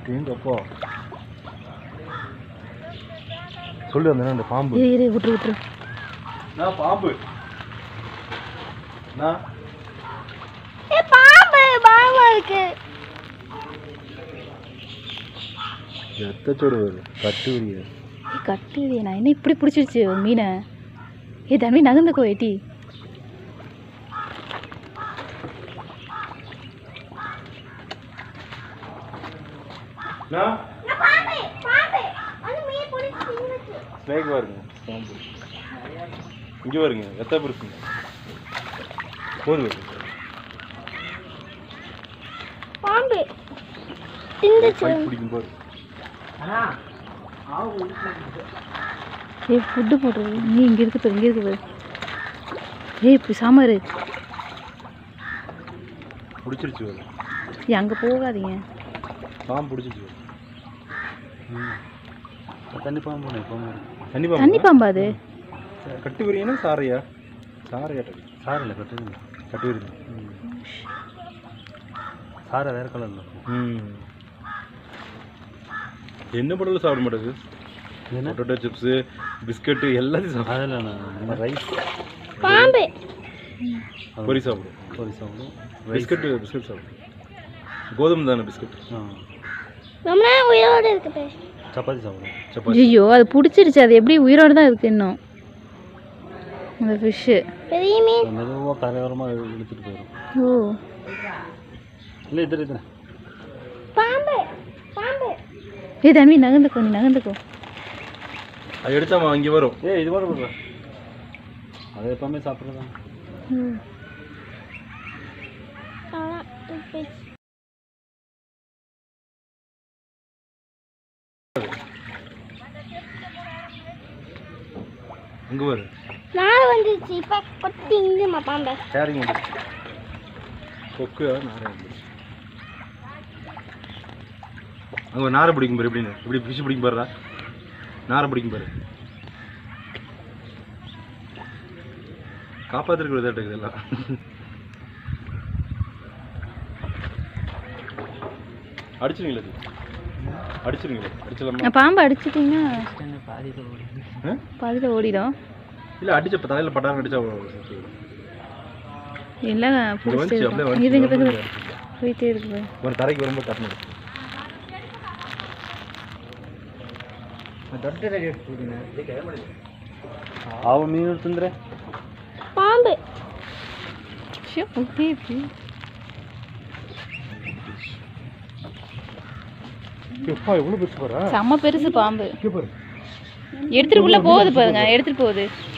எங்கப்பா சொல்லு அந்த அந்த பாம்பு இரு இரு விட்டுரு விட்டுரு நான் பாம்பு நான் பாம்பு பயமா இருக்கு எத்தச்சோடு வருது கட்டு உரிய கட்டி நான் என்ன இப்படி பிடிச்சிருச்சு ஒரு மீனை ஏ தம்பி நகர்ந்துக்கோ ஏட்டி நான் ஸ்னேக் வருங்க பாம்பு இங்கே வருங்க எத்த பெருசுங்க போது வருங்க பாம்பு ஃபைட் பிடிக்கும் போது ஏய் ஃபுட்டு போட்டுரு நீ இங்கே இருக்கு பாரு இங்கே இருக்கு பாரு ஏய் இப்படி சாமாரு பிடிச்சிருச்சு வருது ஏய் அங்கே போகாதீங்க பாம்பு பிடிச்சிருச்சு வருது தண்ணி பாம்பு எப்பவுமே தண்ணி தண்ணி பாம்பு பாம்பா அது கட்டு விரியனா சாரையா சாரையா சார் இல்லை கட்டுங்க கட்டு விரிங்க சாரை வேறு கலரில் ம் என்ன பண்ணாலும் சாப்பிட மாட்டேங்குது என்ன பொட்டேட்டோ சிப்ஸு பிஸ்கட்டு எல்லாத்தையும் சாப்பிடும் அதில் நான் ரைஸ் பாம்பு பொரி சாப்பிடும் பொரி சாப்பிடும் பிஸ்கட்டு பிஸ்கட் சாப்பிடும் கோதுமை தானே பிஸ்கட் ஆ ரொம்ப நேரம் உயிரோடு இருக்குது சப்பாத்தி சாப்பிடும் சப்பாத்தி ஐயோ அது பிடிச்சிருச்சு அது எப்படி உயிரோடு தான் இருக்கு இன்னும் அந்த ஃபிஷ்ஷு பெரிய மீன் மெதுவாக கரையோரமாக இழுத்துட்டு போயிடும் ஓ இல்லை இதில் இதில் பாம்பு பாம்பு ஏய் தம்பி நகர்ந்துக்கோ நீ நகர்ந்துக்கோ அது எடுத்தா இங்கே வரும் ஏய் இது மாதிரி கொடுக்குறேன் அது எப்பவுமே சாப்பிட்றது தான் ம் இங்கே வரும் நாரை வந்துச்சு இப்போ கொத்தி இங்குமா பாம்பை கேரிங் வந்துருச்சு கொக்கு நாரை வந்துருச்சு அங்கே ஒரு நாரை பிடிக்கும் பாரு எப்படின்னு இப்படி ஃபிஷ் பிடிக்கும் பாருடா நாரை பிடிக்கும் பாரு காப்பாத்திருக்கிற விதாட்டுக்கு இதெல்லாம் அடிச்சிருங்களா இது அடிச்சிருங்களா அடிச்சிடலாமா பாம்பை அடிச்சிட்டிங்கன்னா ஆ? பாதியில் ஓடிடும் இல்லை அடிச்ச தலையில் பட்டாரம் அடிச்சா செத்து போயிடும். இல்லை இங்க பிடிச்சிட்டே வந்துச்சு இருக்கும் அப்படியே இது இங்கே வந்துச்சு போய் போயிட்டே இருக்கு ஒரு தரைக்கு வரும்போது கட்டணும் ಹಾವು ಮೀನು ತಿಂದರೆ பாம்பு ஷோ ஓகே இப்படி எப்பா எவ்வளோ பெருசு பாரா செம்ம பெருசு பாம்பு இங்கே பாரு எடுத்துட்டு உள்ள போகுது பாருங்க எடுத்துட்டு போகுது